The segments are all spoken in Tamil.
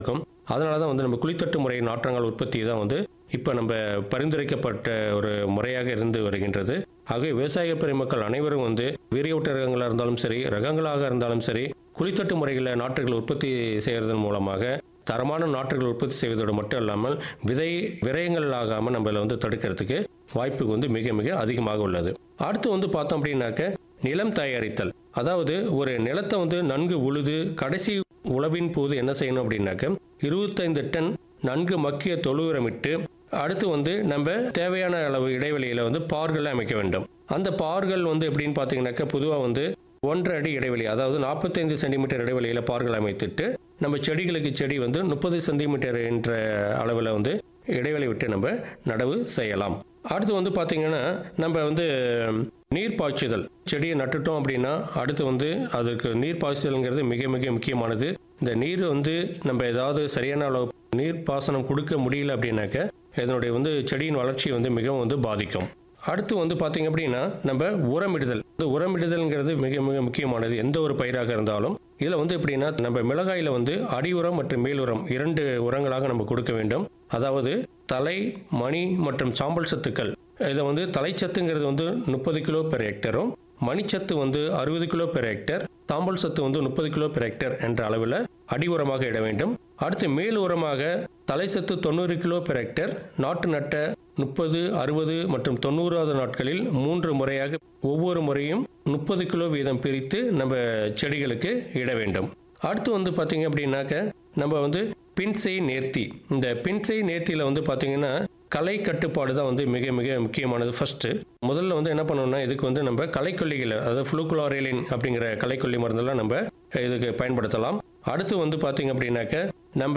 இருக்கும் அதனால தான் வந்து நம்ம குளித்தட்டு முறை நாற்றங்கால் உற்பத்தி தான் வந்து இப்போ நம்ம பரிந்துரைக்கப்பட்ட ஒரு முறையாக இருந்து வருகின்றது ஆகவே விவசாய பெருமக்கள் அனைவரும் வந்து வீரியவுட்ட ரகங்களாக இருந்தாலும் சரி ரகங்களாக இருந்தாலும் சரி குளித்தட்டு முறைகளில் நாற்றுகள் உற்பத்தி செய்வதன் மூலமாக தரமான நாற்றுகள் உற்பத்தி செய்வதோடு மட்டும் இல்லாமல் விதை விரயங்கள் ஆகாமல் நம்மள வந்து தடுக்கிறதுக்கு வாய்ப்பு வந்து மிக மிக அதிகமாக உள்ளது அடுத்து வந்து பார்த்தோம் அப்படின்னாக்க நிலம் தயாரித்தல் அதாவது ஒரு நிலத்தை வந்து நன்கு உழுது கடைசி உழவின் போது என்ன செய்யணும் அப்படின்னாக்க இருபத்தைந்து டன் நன்கு மக்கிய தொழு உரமிட்டு அடுத்து வந்து நம்ம தேவையான அளவு இடைவெளியில் வந்து பார்கள் அமைக்க வேண்டும் அந்த பார்கள் வந்து எப்படின்னு பார்த்தீங்கன்னாக்க பொதுவாக வந்து ஒன்றரை அடி இடைவெளி அதாவது நாற்பத்தைந்து சென்டிமீட்டர் இடைவெளியில் பார்கள் அமைத்துட்டு நம்ம செடிகளுக்கு செடி வந்து முப்பது சென்டிமீட்டர் என்ற அளவில் வந்து இடைவெளி விட்டு நம்ம நடவு செய்யலாம் அடுத்து வந்து பார்த்தீங்கன்னா நம்ம வந்து நீர் பாய்ச்சுதல் செடியை நட்டுட்டோம் அப்படின்னா அடுத்து வந்து அதுக்கு நீர் பாய்ச்சுதல்ங்கிறது மிக மிக முக்கியமானது இந்த நீர் வந்து நம்ம ஏதாவது சரியான அளவு நீர் பாசனம் கொடுக்க முடியல அப்படின்னாக்க இதனுடைய வந்து செடியின் வளர்ச்சி வந்து மிகவும் வந்து பாதிக்கும் அடுத்து வந்து பார்த்தீங்க அப்படின்னா நம்ம உரமிடுதல் இந்த உரமிடுதல்ங்கிறது மிக மிக முக்கியமானது எந்த ஒரு பயிராக இருந்தாலும் இதில் வந்து எப்படின்னா நம்ம மிளகாயில் வந்து அடி உரம் மற்றும் மேல் உரம் இரண்டு உரங்களாக நம்ம கொடுக்க வேண்டும் அதாவது தலை மணி மற்றும் சாம்பல் சத்துக்கள் இதை வந்து தலைச்சத்துங்கிறது வந்து முப்பது கிலோ பெர் ஹெக்டரும் மணிச்சத்து வந்து அறுபது கிலோ பெர் ஹெக்டர் சாம்பல் சத்து வந்து முப்பது கிலோ பெர் ஹெக்டர் என்ற அளவில் அடி உரமாக இட வேண்டும் அடுத்து மேல் உரமாக தலைச்சத்து தொண்ணூறு கிலோ பெர் ஹெக்டர் நாட்டு நட்ட முப்பது அறுபது மற்றும் தொண்ணூறாவது நாட்களில் மூன்று முறையாக ஒவ்வொரு முறையும் முப்பது கிலோ வீதம் பிரித்து நம்ம செடிகளுக்கு இட வேண்டும் அடுத்து வந்து பார்த்தீங்க அப்படின்னாக்க நம்ம வந்து பின்செய் நேர்த்தி இந்த பின்செய் நேர்த்தியில் வந்து பார்த்தீங்கன்னா கலை கட்டுப்பாடு தான் வந்து மிக மிக முக்கியமானது ஃபர்ஸ்ட் முதல்ல வந்து என்ன பண்ணணும்னா இதுக்கு வந்து நம்ம களைக்கொல்லிகளை அதாவது ஃப்ளூக்ளோரேலின் அப்படிங்கிற களைக்கொல்லி மருந்தெல்லாம் நம்ம இதுக்கு பயன்படுத்தலாம் அடுத்து வந்து பார்த்தீங்க அப்படின்னாக்க நம்ம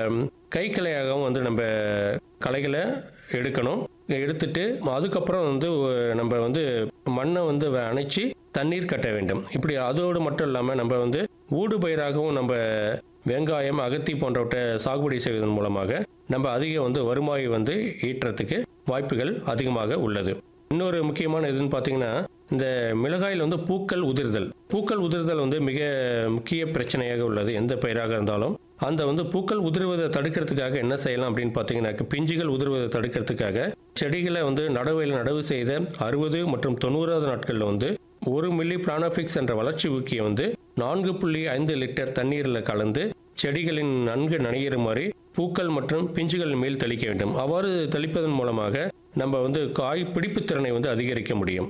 கை கிளையாகவும் வந்து நம்ம களைகளை எடுக்கணும் எடுத்துட்டு அதுக்கப்புறம் வந்து நம்ம வந்து மண்ணை வந்து அணைச்சி தண்ணீர் கட்ட வேண்டும் இப்படி அதோடு மட்டும் இல்லாமல் நம்ம வந்து ஊடு பயிராகவும் நம்ம வெங்காயம் அகத்தி போன்றவற்றை சாகுபடி செய்வதன் மூலமாக நம்ம அதிக வந்து வருவாய் வந்து ஈட்டுறதுக்கு வாய்ப்புகள் அதிகமாக உள்ளது இன்னொரு முக்கியமான இதுன்னு பார்த்தீங்கன்னா இந்த மிளகாயில் வந்து பூக்கள் உதிர்தல் பூக்கள் உதிர்தல் வந்து மிக முக்கிய பிரச்சனையாக உள்ளது எந்த பயிராக இருந்தாலும் அந்த வந்து பூக்கள் உதிர்வதை தடுக்கிறதுக்காக என்ன செய்யலாம் அப்படின்னு பார்த்தீங்கன்னாக்க பிஞ்சுகள் உதிர்வதை தடுக்கிறதுக்காக செடிகளை வந்து நடவையில் நடவு செய்த அறுபது மற்றும் தொண்ணூறாவது நாட்களில் வந்து ஒரு மில்லி பிளானோஃபிக்ஸ் என்ற வளர்ச்சி ஊக்கியை வந்து நான்கு புள்ளி ஐந்து லிட்டர் தண்ணீரில் கலந்து செடிகளின் நன்கு நனையுமாறு பூக்கள் மற்றும் பிஞ்சுகள் மேல் தெளிக்க வேண்டும் அவ்வாறு தெளிப்பதன் மூலமாக நம்ம வந்து காய் பிடிப்பு திறனை வந்து அதிகரிக்க முடியும்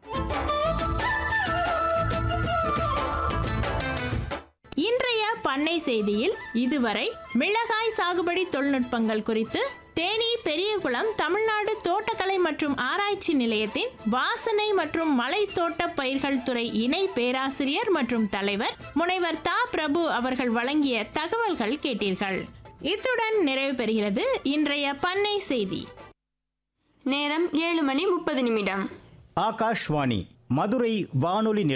இன்றைய பண்ணை செய்தியில் இதுவரை மிளகாய் சாகுபடி தொழில்நுட்பங்கள் குறித்து தேனி பெரியகுளம் தமிழ்நாடு தோட்டக்கலை மற்றும் ஆராய்ச்சி நிலையத்தின் வாசனை மற்றும் மலை தோட்ட பயிர்கள் துறை இணை பேராசிரியர் மற்றும் தலைவர் முனைவர் தா பிரபு அவர்கள் வழங்கிய தகவல்கள் கேட்டீர்கள் இத்துடன் நிறைவு பெறுகிறது இன்றைய பண்ணை செய்தி நேரம் ஏழு மணி முப்பது நிமிடம் ஆகாஷ்வாணி மதுரை வானொலி